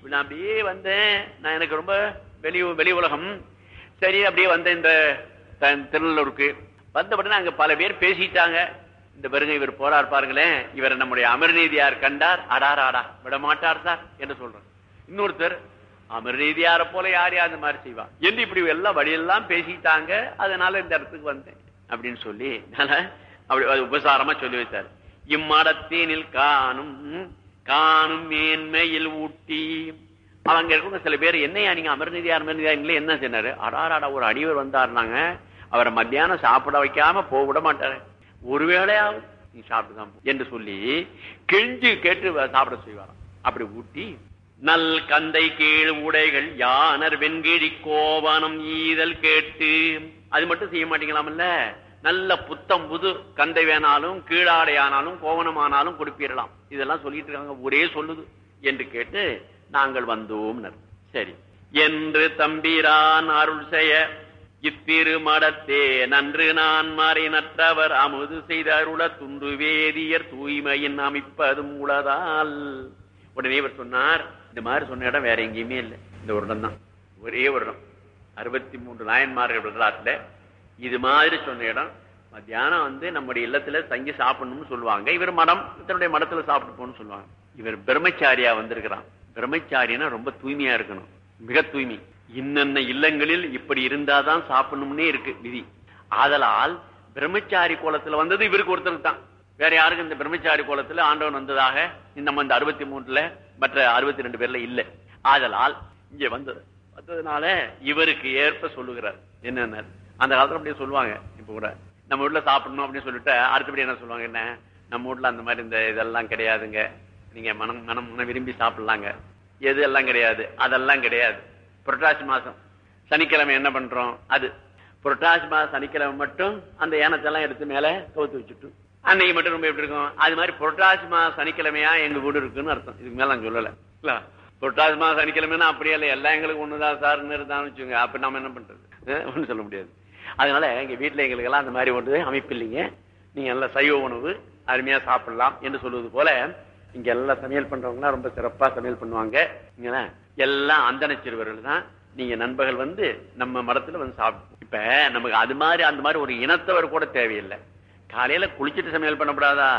நான் அப்படியே வந்தேன் நான் எனக்கு ரொம்ப வெளி வெளி உலகம் சரி அப்படியே வந்தேன் இந்த த- திருநெல்லூருக்கு வந்த உடனே அங்க பல பேர் பேசிட்டாங்க இந்த பாருங்க இவர் போறார் பாருங்களேன் இவர் நம்முடைய அமர்நீதியார் கண்டார் அடாரா அடா விட மாட்டார் சார் என்று சொல்றேன் இன்னொருத்தர் அமர்நீதியார போல யார் யார் அந்த மாதிரி செய்வா என்று இப்படி எல்லாம் வழியெல்லாம் பேசிட்டாங்க அதனால இந்த இடத்துக்கு வந்தேன் அப்படின்னு சொல்லி அதனால அப்படி அது உபசாரமா சொல்லி வச்சார் இம்மடத்தேனில் காணும் காணும் மேன்மையில் ஊட்டி அவங்க இருக்கவங்க சில பேர் என்னையா நீங்க அமர்நீதியா அமர்நீதியா என்ன சொன்னாரு அடாராடா ஒரு அடிவர் வந்தாருனாங்க அவரை மத்தியானம் சாப்பிட வைக்காம போக விட மாட்டாரு ஒருவேளையாவது நீ சாப்பிட்டு தான் போ என்று சொல்லி கெஞ்சு கேட்டு வ- சாப்பிட செய்வாராம் அப்படி ஊட்டி நல் கந்தை கீழ் உடைகள் யானர் வெண்கிழி கோவனம் ஈதல் கேட்டு அது மட்டும் செய்ய மாட்டீங்களாமல்ல நல்ல புத்தம் புது கந்தை வேணாலும் கீழாடை ஆனாலும் கோவனம் ஆனாலும் கொடுப்பீரலாம் இதெல்லாம் சொல்லிட்டு இருக்காங்க ஒரே சொல்லுது என்று கேட்டு நாங்கள் வந்தோம் சரி என்று தம்பிரான் அருள் செய்ய இத்திருமடத்தே நன்று நான் மறைநற்றவர் அமுது செய்த அருள துண்டு வேதியர் தூய்மையின் அமைப்பதும் உளதால் உடனே இவர் சொன்னார் இந்த மாதிரி சொன்ன இடம் வேற எங்கேயுமே இல்லை இந்த ஒரு இடம் தான் ஒரே ஒரு இடம் அறுபத்தி மூன்று நாயன்மார்கள் வரலாற்றுல இது மாதிரி சொன்ன இடம் மத்தியானம் வந்து நம்முடைய இல்லத்துல தங்கி சாப்பிடணும்னு சொல்லுவாங்க இவர் மடம் தன்னுடைய மடத்துல சாப்பிட்டு போகணும்னு சொல்லுவாங்க இவர் பிரம்மச்சாரியா வந்திருக்கிறான் பிரம்மச்சாரினா ரொம்ப தூய்மையா இருக்கணும் மிக தூய்மை இன்னென்ன இல்லங்களில் இப்படி இருந்தாதான் சாப்பிடணும்னே இருக்கு விதி ஆதலால் பிரம்மச்சாரி கோலத்துல வந்தது இவருக்கு ஒருத்தருக்கு தான் வேற யாருக்கும் இந்த பிரம்மச்சாரி கோலத்துல ஆண்டவன் வந்ததாக நம்ம இந்த அறுபத்தி மூணுல மற்ற அறுபத்தி ரெண்டு பேர்ல இல்ல ஆதலால் இங்க வந்தது வந்ததுனால இவருக்கு ஏற்ப சொல்லுகிறார் என்னென்ன அந்த காலத்துல அப்படியே சொல்லுவாங்க இப்ப கூட நம்ம வீட்டுல சாப்பிடணும் அப்படின்னு சொல்லிட்டு அடுத்தபடி என்ன சொல்லுவாங்க என்ன நம்ம வீட்டுல அந்த மாதிரி இந்த இதெல்லாம் கிடையாதுங்க நீங்க மனம் மனம் மனம் விரும்பி சாப்பிடலாங்க எது எல்லாம் கிடையாது அதெல்லாம் கிடையாது புரட்டாசி மாசம் சனிக்கிழமை என்ன பண்றோம் அது புரட்டாசி மாசம் சனிக்கிழமை மட்டும் அந்த ஏனத்தெல்லாம் எடுத்து மேல கவுத்து வச்சுட்டு அன்னைக்கு மட்டும் ரொம்ப எப்படி இருக்கும் அது மாதிரி புரட்டாசி மாசம் சனிக்கிழமையா எங்க வீடு இருக்குன்னு அர்த்தம் இதுக்கு மேல நான் சொல்லல இல்ல புரட்டாசி மாசம் சனிக்கிழமைன்னா அப்படியே இல்லை எல்லாம் எங்களுக்கு ஒண்ணுதான் சார்னு இருந்தான்னு வச்சுங்க அப்ப நம்ம என்ன பண்றது அஹ் ஒண்ணும் சொல்ல முடியாது அதனால எங்க வீட்டுல எங்களுக்கு எல்லாம் அந்த மாதிரி ஒன்று அமைப்பு இல்லைங்க நீங்க நல்ல சைவ உணவு அருமையா சாப்பிடலாம் என்று சொல்வது போல இங்க எல்லாம் சமையல் பண்றவங்க ரொம்ப சிறப்பா சமையல் பண்ணுவாங்க இங்கெல்லாம் எல்லாம் அந்தன சிறுவர்கள் தான் நீங்க நண்பர்கள் வந்து நம்ம மடத்துல வந்து சாப்பிடும் இப்ப நமக்கு அது மாதிரி அந்த மாதிரி ஒரு இனத்தவர் கூட தேவையில்லை காலையில குளிச்சுட்டு சமையல் பண்ணக்கூடாதா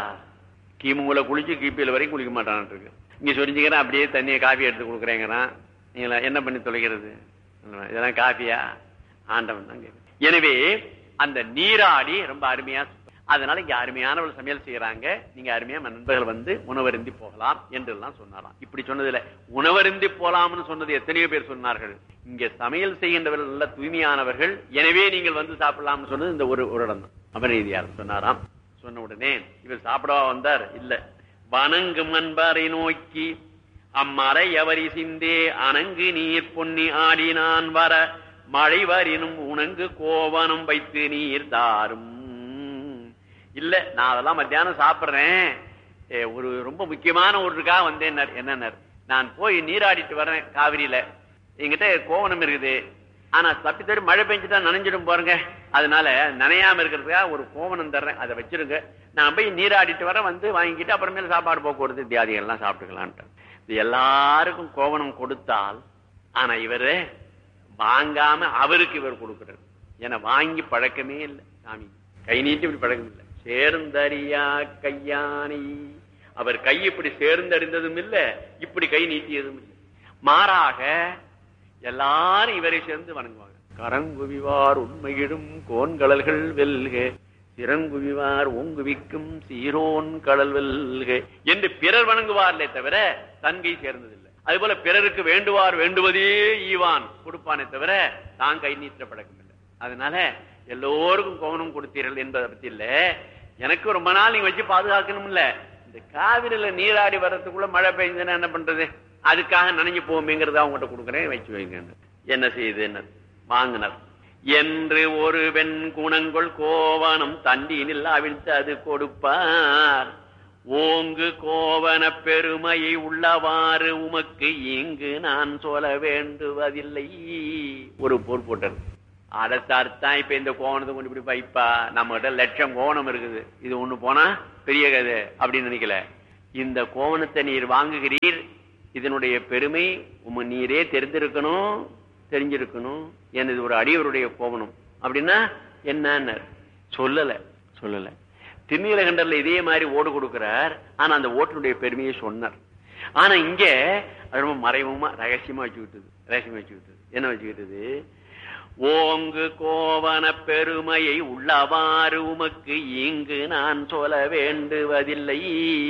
கிமுல குளிச்சு கிபியில வரைக்கும் குளிக்க மாட்டான் இருக்கு இங்க சொரிஞ்சுக்கிறேன் அப்படியே தண்ணியை காஃபி எடுத்து கொடுக்குறேங்கிறான் நீங்களா என்ன பண்ணி தொலைக்கிறது இதெல்லாம் காஃபியா ஆண்டவன் தான் கேட்குது. எனவே அந்த நீராடி ரொம்ப அருமையா அதனால இங்க அருமையான ஒரு சமையல் செய்யறாங்க நீங்க அருமையா நண்பர்கள் வந்து உணவருந்தி போகலாம் என்று எல்லாம் சொன்னாராம் இப்படி சொன்னதுல உணவருந்தி போலாம்னு சொன்னது எத்தனையோ பேர் சொன்னார்கள் இங்க சமையல் செய்கின்றவர்கள் நல்ல தூய்மையானவர்கள் எனவே நீங்கள் வந்து சாப்பிடலாம்னு சொன்னது இந்த ஒரு ஒரு இடம் தான் அபநீதியார் சொன்னாராம் சொன்ன உடனே இவர் சாப்பிடவா வந்தார் இல்ல வணங்கும் அன்பரை நோக்கி அம்மறை எவரி சிந்தே அணங்கு நீர் பொன்னி ஆடினான் வர மழை வரினும் உணங்கு கோவனம் வைத்து நீர் தாரும் இல்ல நான் அதெல்லாம் மத்தியானம் சாப்பிடுறேன் ஏ, ஒரு ரொம்ப முக்கியமான ஒன்றுக்காக வந்தேன் என்னன்னார் நான் போய் நீராடிட்டு வரேன் காவிரியில என்கிட்ட கோவணம் இருக்குது ஆனா தப்பி தப்பி மழை பெஞ்சுட்டா நனைஞ்சிடும் பாருங்க அதனால நனையாம இருக்கிறதுக்காக ஒரு கோவணம் தர்றேன் அதை வச்சிருங்க நான் போய் நீராடிட்டு வரேன் வந்து வாங்கிட்டு அப்புறமேல சாப்பாடு போக்குவரத்து தியாதிகள் எல்லாம் சாப்பிட்டுக்கலான்ட்டு இது எல்லாருக்கும் கோவணம் கொடுத்தால் ஆனா இவரு வாங்காம அவருக்கு இவர் கொடுக்கிறார் ஏன்னா வாங்கி பழக்கமே இல்லை சாமி கை நீட்டி இப்படி பழக்கம் இல்லை சேர்ந்தறியா கையானை அவர் கை இப்படி சேர்ந்தறிந்ததும் இல்ல இப்படி கை நீட்டியதும் இல்லை மாறாக எல்லாரும் இவரை சேர்ந்து வணங்குவாங்க கரங்குவிவார் உண்மையிடும் கோன்கடல்கள் வெல்க திறங்குவிவார் ஓங்குவிக்கும் சீரோன் கடல் வெல்க என்று பிறர் வணங்குவார்களே தவிர தன்கை சேர்ந்ததில்லை அதுபோல பிறருக்கு வேண்டுவார் வேண்டுவதே ஈவான் கொடுப்பானே தவிர தான் கை நீட்ட பழக்கம் இல்லை அதனால எல்லோருக்கும் கோவணம் கொடுத்தீர்கள் என்பதை பத்தி இல்ல எனக்கு ரொம்ப நாள் நீங்க வச்சு பாதுகாக்கணும் இல்ல இந்த காவிரியில நீராடி வர்றதுக்குள்ள மழை பெய்ஞ்சதுன்னா என்ன பண்றது அதுக்காக நனைஞ்சு போமேங்கிறத அவங்ககிட்ட கொடுக்குறேன் வச்சு வைங்க என்ன செய்யுது என்ன வாங்கினர் என்று ஒரு வெண் குணங்கொள் கோவணம் தண்டினில் அவிழ்த்து அது கொடுப்பார் ஓங்கு கோவன பெருமையை உள்ளவாறு உமக்கு இங்கு நான் சொல்ல வேண்டுவதில்லை ஒரு போர் போட்டது அடத்தார்த்தான் இப்ப இந்த கோவணத்தை கொண்டு இப்படி வைப்பா நம்ம கிட்ட லட்சம் கோவணம் இருக்குது இது ஒண்ணு போனா பெரிய கதை அப்படின்னு நினைக்கல இந்த கோவணத்தை நீர் வாங்குகிறீர் இதனுடைய பெருமை உம நீரே தெரிந்திருக்கணும் தெரிஞ்சிருக்கணும் எனது ஒரு அடியவருடைய கோவணம் அப்படின்னா என்ன சொல்லல சொல்லல திருநீலகண்டர்ல இதே மாதிரி ஓடு கொடுக்கிறார் ஆனா அந்த ஓட்டுடைய பெருமையை சொன்னார் ஆனா இங்க அது ரொம்ப மறைமுகமா ரகசியமா வச்சுக்கிட்டது ரகசியமா வச்சுக்கிட்டது என்ன வச்சுக்கிட்டது ஓங்கு கோவன பெருமையை உள்ளவாறு உமக்கு இங்கு நான் சொல்ல வேண்டுவதில்லை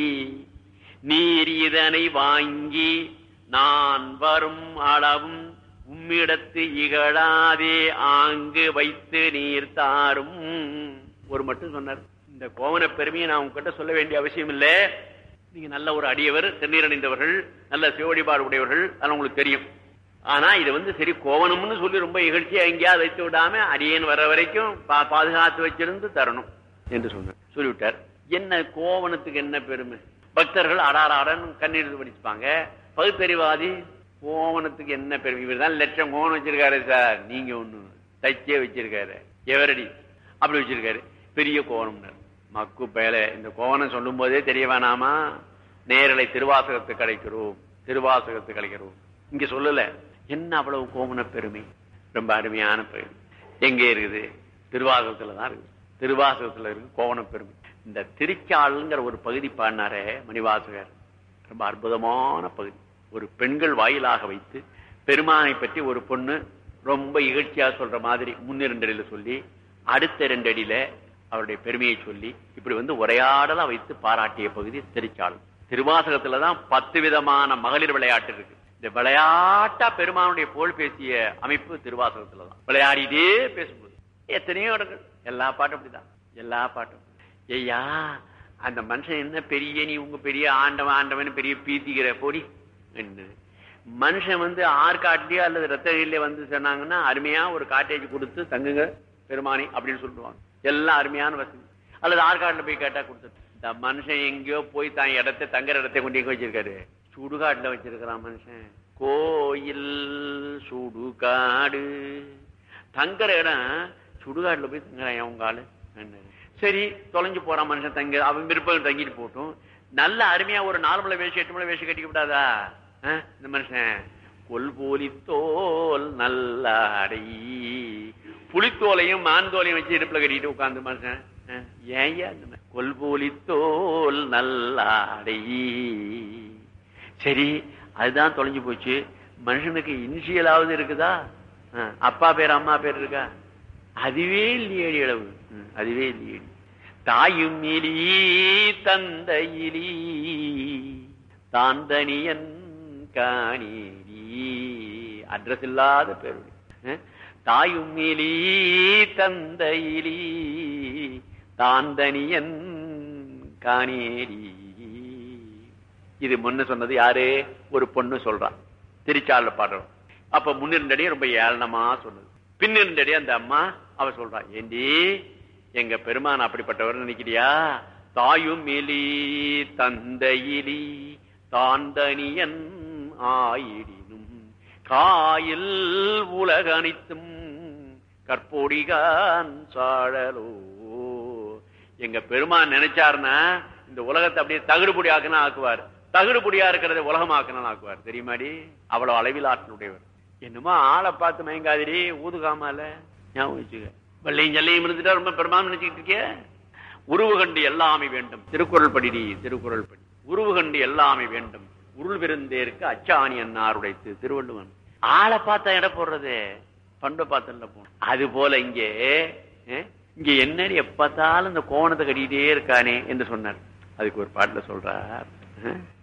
நீர் இதனை வாங்கி நான் வரும் அளவும் உம்மிடத்து இகழாதே ஆங்கு வைத்து நீர் தாரும் ஒரு மட்டும் சொன்னார் இந்த கோவன பெருமையை நான் உங்ககிட்ட சொல்ல வேண்டிய அவசியம் இல்லை நீங்க நல்ல ஒரு அடியவர் திருநீர் அணிந்தவர்கள் நல்ல சிவடிபாடு உடையவர்கள் அதெல்லாம் உங்களுக்கு தெரியும் ஆனா இது வந்து சரி கோவணம்னு சொல்லி ரொம்ப இகழ்ச்சியா எங்கேயாவது வைத்து விடாம அடியேன் வர வரைக்கும் பா- பாதுகாத்து வச்சிருந்து தரணும் என்று சொன்னார் சொல்லிவிட்டார் என்ன கோவணத்துக்கு என்ன பெருமை பக்தர்கள் அடார அடன் கண்ணீர் படிச்சுப்பாங்க பகுத்தறிவாதி கோவணத்துக்கு என்ன பெருமை இவர் தான் லட்சம் கோவணம் வச்சிருக்காரு சார் நீங்க ஒண்ணு தச்சே வச்சிருக்காரு எவரடி அப்படி வச்சிருக்காரு பெரிய கோவணம்னார் மக்கு பேல இந்த கோவணம் சொல்லும் போதே தெரிய வேணாமா நேரலை திருவாசகத்தை கிடைக்கிறோம் திருவாசகத்தை கிடைக்கிறோம் இங்க சொல்லல என்ன அவ்வளவு கோவண பெருமை ரொம்ப அருமையான பெருமை எங்க இருக்குது திருவாசகத்துல தான் இருக்கு திருவாசகத்துல இருக்கு கோவண பெருமை இந்த திருச்சாளுங்கிற ஒரு பகுதி பாடினாரே மணிவாசகர் ரொம்ப அற்புதமான பகுதி ஒரு பெண்கள் வாயிலாக வைத்து பெருமானை பற்றி ஒரு பொண்ணு ரொம்ப இகழ்ச்சியா சொல்ற மாதிரி முன்னிரண்டு அடியில சொல்லி அடுத்த ரெண்டு அடியில அவருடைய பெருமையை சொல்லி இப்படி வந்து உரையாடலா வைத்து பாராட்டிய பகுதி திருச்சாளம் திருவாசகத்துலதான் பத்து விதமான மகளிர் விளையாட்டு இருக்கு இந்த விளையாட்டா பெருமானுடைய புகழ் பேசிய அமைப்பு திருவாசகத்துலதான் விளையாடிட்டே பேசும்போது எத்தனையோ இடங்கள் எல்லா பாட்டும் அப்படிதான் எல்லா பாட்டும் ஐயா அந்த மனுஷன் என்ன பெரிய நீ உங்க பெரிய ஆண்டவன் ஆண்டவன் பெரிய பீத்திக்கிற பொடி என்று மனுஷன் வந்து ஆற்காட்டிலேயோ அல்லது ரத்தகிரிலே வந்து சொன்னாங்கன்னா அருமையா ஒரு காட்டேஜ் கொடுத்து தங்குங்க பெருமானி அப்படின்னு சொல்லுவாங்க எல்லாம் அருமையான வசதி அல்லது ஆற்காட்டுல போய் கேட்டா கொடுத்து இந்த மனுஷன் எங்கேயோ போய் தான் இடத்தை தங்குற இடத்தை கொண்டு எங்க வச்சிருக்காரு சுடுகாட்டுல வச்சிருக்கிறான் மனுஷன் கோயில் சுடுகாடு தங்குற இடம் சுடுகாட்டுல போய் தங்குறான் உங்க ஆளு என்னது. சரி தொலைஞ்சு போறான் மனுஷன் தங்க அவன் விருப்பம் தங்கிட்டு போட்டும் நல்ல அருமையா ஒரு நாலு மலை வேஷம் எட்டு மலை வேஷம் கட்டிக்க கூடாதா ஆ? இந்த மனுஷன் கொல்போலி தோல் நல்லாடை புலித்தோலையும் மான் தோலையும் வச்சு இடுப்புல கட்டிட்டு உட்கார்ந்து மனுஷன் ஆ? ஏன்யா இந்த மாதிரி? கொல்போலி தோல் நல்லாடை சரி அதுதான் தொலைஞ்சு போச்சு மனுஷனுக்கு இனிஷியலாவது இருக்குதா ஆ, அப்பா பேர் அம்மா பேர் இருக்கா அதுவே இல்லையடி அளவு ம், அதுவே இல்லையடி தாயும் இலி தந்தையிலி தாந்தனியன் காணீரி அட்ரஸ் இல்லாத பேருடைய அஹ், தாயும் இலி தந்தையிலி தாந்தனியன் காணேரி இது முன்ன சொன்னது யாரு ஒரு பொண்ணு சொல்றான் திருச்சால பாடுறோம் அப்ப முன்னிருந்தடியே ரொம்ப ஏளனமா சொன்னது பின்னிருந்தடியே அந்த அம்மா அவ சொல்றா ஏண்டி எங்க பெருமான் அப்படிப்பட்டவர் நினைக்கிறியா தாயும் இலி தந்தையிலி தாந்தனியன் ஆயிடினும் காயில் உலக அனைத்தும் கற்பொடிகான் சாழலோ எங்க பெருமான் நினைச்சாருன்னா இந்த உலகத்தை அப்படியே தகுடுபொடி ஆக்குனா ஆக்குவார் தகுடுபொடியா இருக்கிறத உலகம் ஆக்கணும் ஆக்குவார் தெரியுமாடி அவ்வளவு அளவில் ஆற்றலுடையவர் என்னமோ ஆளை பார்த்து மயங்காதிரி ஊதுகாமால ஞாபகம் வச்சுக்க வெள்ளையும் ஜல்லையும் இருந்துட்டா ரொம்ப பெருமான் நினைச்சுக்கிட்டு இருக்கிய உருவு கண்டு எல்லாமே வேண்டும் திருக்குறள் படிடி திருக்குறள் படி உருவு கண்டு எல்லாமே வேண்டும் உருள் விருந்தேருக்கு அச்சாணி அன்னார் உடைத்து திருவள்ளுவன் ஆளை பார்த்தா எடை போடுறது பண்பை பார்த்து போகணும் அது போல இங்கே அஹ், இங்க என்னடி எப்பத்தாலும் இந்த கோணத்தை கட்டிக்கிட்டே இருக்கானே என்று சொன்னார் அதுக்கு ஒரு பாட்டுல சொல்றார் அஹ்,